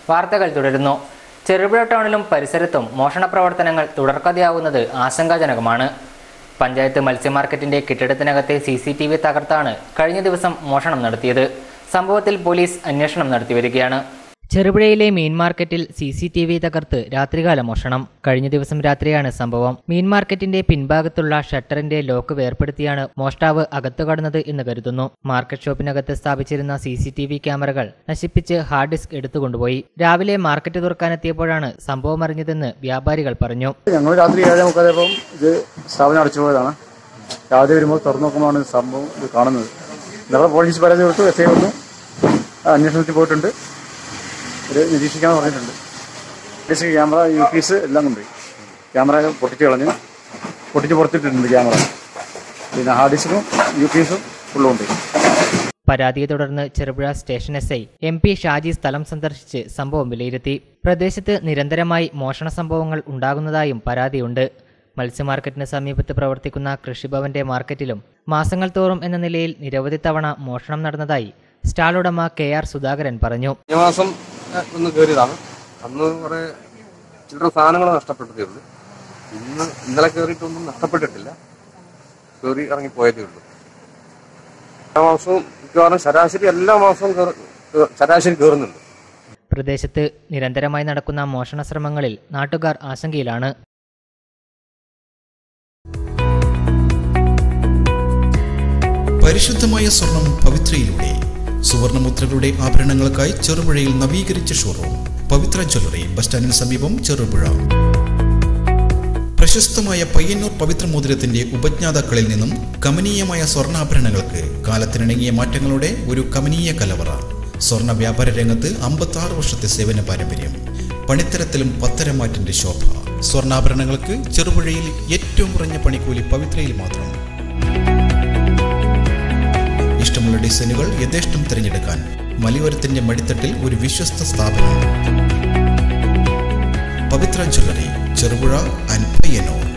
വാർത്തകൾ തുടരുന്നു ചെറുപുഴ ടൗണിലും പരിസരത്തും മോഷണ പ്രവർത്തനങ്ങൾ തുടർക്കഥയാവുന്നത് ആശങ്കാജനകമാണ് പഞ്ചായത്ത് മത്സ്യമാർക്കറ്റിന്റെ കെട്ടിടത്തിനകത്തെ സി സി ടി വി തകർത്താണ് കഴിഞ്ഞ ദിവസം മോഷണം നടത്തിയത് സംഭവത്തിൽ പോലീസ് അന്വേഷണം നടത്തിവരികയാണ് ചെറുപുഴയിലെ മീൻ മാർക്കറ്റിൽ സി സി ടി വി തകർത്ത് രാത്രികാല മോഷണം കഴിഞ്ഞ ദിവസം രാത്രിയാണ് സംഭവം മീൻ മാർക്കറ്റിന്റെ പിൻഭാഗത്തുള്ള ഷട്ടറിന്റെ ലോക്ക് വേർപ്പെടുത്തിയാണ് മോഷ്ടാവ് അകത്തു കടന്നത് എന്ന് കരുതുന്നു മാർക്കറ്റ് ഷോപ്പിനകത്ത് സ്ഥാപിച്ചിരുന്ന സി സി ടി വി ക്യാമറകൾ നശിപ്പിച്ച് ഹാർഡ് ഡിസ്ക് എടുത്തുകൊണ്ടുപോയി രാവിലെ മാർക്കറ്റ് തുറക്കാനെത്തിയപ്പോഴാണ് സംഭവം അറിഞ്ഞതെന്ന് വ്യാപാരികൾ പറഞ്ഞു ഞങ്ങൾ രാത്രി ഏഴേ മുക്കാലപ്പം ഇത് സ്ഥാപനം അടച്ചു പോയതാണ് രാവിലെ വരുമ്പോൾ തുറന്നു നോക്കുമ്പോഴാണ് ഇത് സംഭവം ഇത് കാണുന്നത് ഇന്നലെ പോലീസ് പരാതി കൊടുത്തു എസ് ഐ വന്നു ആ, അന്വേഷണത്തിൽ പോയിട്ടുണ്ട് ഇത് നിരീക്ഷിക്കാമെന്ന് പറഞ്ഞിട്ടുണ്ട് പോലീസ് ക്യാമറ യു പീസ് എല്ലാം കൊണ്ടുപോയി ക്യാമറ പൊട്ടിച്ച് കളഞ്ഞ് പൊട്ടിച്ച് പുറത്തിട്ടിട്ടുണ്ട് ക്യാമറ പിന്നെ ഹാർഡ് ഡിസ്കും യു പീസും ഫുള്ളും കൊണ്ടുപോയി പരാതിയെ തുടർന്ന് Cherupuzha station S I M P Shaji സ്ഥലം സന്ദർശിച്ച് സംഭവം വിലയിരുത്തി പ്രദേശത്ത് നിരന്തരമായി മോഷണ സംഭവങ്ങൾ ഉണ്ടാകുന്നതായും പരാതിയുണ്ട് മത്സ്യമാർക്കറ്റിന് സമീപത്ത് പ്രവർത്തിക്കുന്ന കൃഷിഭവന്റെ മാർക്കറ്റിലും മാസങ്ങൾ തോറും എന്ന നിലയിൽ നിരവധി തവണ മോഷണം നടന്നതായി സ്റ്റാൾ ഉടമ കെ ആർ സുധാകരൻ പറഞ്ഞു കഴിഞ്ഞ മാസം ഏഹ്, ഒന്ന് കയറിയതാണ് അന്ന് കുറെ ചില്ലറ സാധനങ്ങൾ നഷ്ടപ്പെട്ടതേ ഉള്ളൂ ഇന്ന് ഇന്നലെ കയറിയിട്ടൊന്നും നഷ്ടപ്പെട്ടിട്ടില്ല കയറി ഇറങ്ങി പോയതേ ഉള്ളൂ എല്ലാ മാസവും മിക്കവാറും ശരാശരി എല്ലാ മാസവും കേറി- കേ- ശരാശരി കയറുന്നുണ്ട് പ്രദേശത്ത് നിരന്തരമായി നടക്കുന്ന മോഷണ ശ്രമങ്ങളിൽ നാട്ടുകാർ ആശങ്കയിലാണ് പരിശുദ്ധമായ സ്വർണം പവിത്രയിലൂടെ സുവർണമുദ്രകളുടെ ആഭരണങ്ങൾക്കായി ചെറുപുഴയിൽ നവീകരിച്ച ഷോറൂം പവിത്ര ജ്വല്ലറി ബസ് സ്റ്റാൻഡിന് സമീപം ചെറുപുഴ പ്രശസ്തമായ പയ്യന്നൂർ പവിത്ര മോതിരത്തിന്റെ ഉപജ്ഞാതാക്കളിൽ നിന്നും കമനീയമായ സ്വർണ്ണാഭരണങ്ങൾക്ക് കാലത്തിനിണങ്ങിയ മാറ്റങ്ങളുടെ ഒരു കമനീയ കലവറ സ്വർണ്ണ വ്യാപാര രംഗത്ത് അമ്പത്തി ആറ് വർഷത്തെ സേവന പാരമ്പര്യം പണിത്തരത്തിലും പത്തരമാറ്റിന്റെ ശോഭ സ്വർണ്ണാഭരണങ്ങൾക്ക് ചെറുപുഴയിൽ ഏറ്റവും കുറഞ്ഞ പണിക്കൂലി പവിത്രയിൽ മാത്രം ഇഷ്ടമുള്ള ഡിസൈനുകൾ യഥേഷ്ടം തിരഞ്ഞെടുക്കാൻ മലിവരത്തിന്റെ മടിത്തട്ടിൽ ഒരു വിശ്വസ്ത സ്ഥാപനം പവിത്ര ജ്വല്ലറി ചെറുപുഴ ആൻഡ് പയ്യന്നൂർ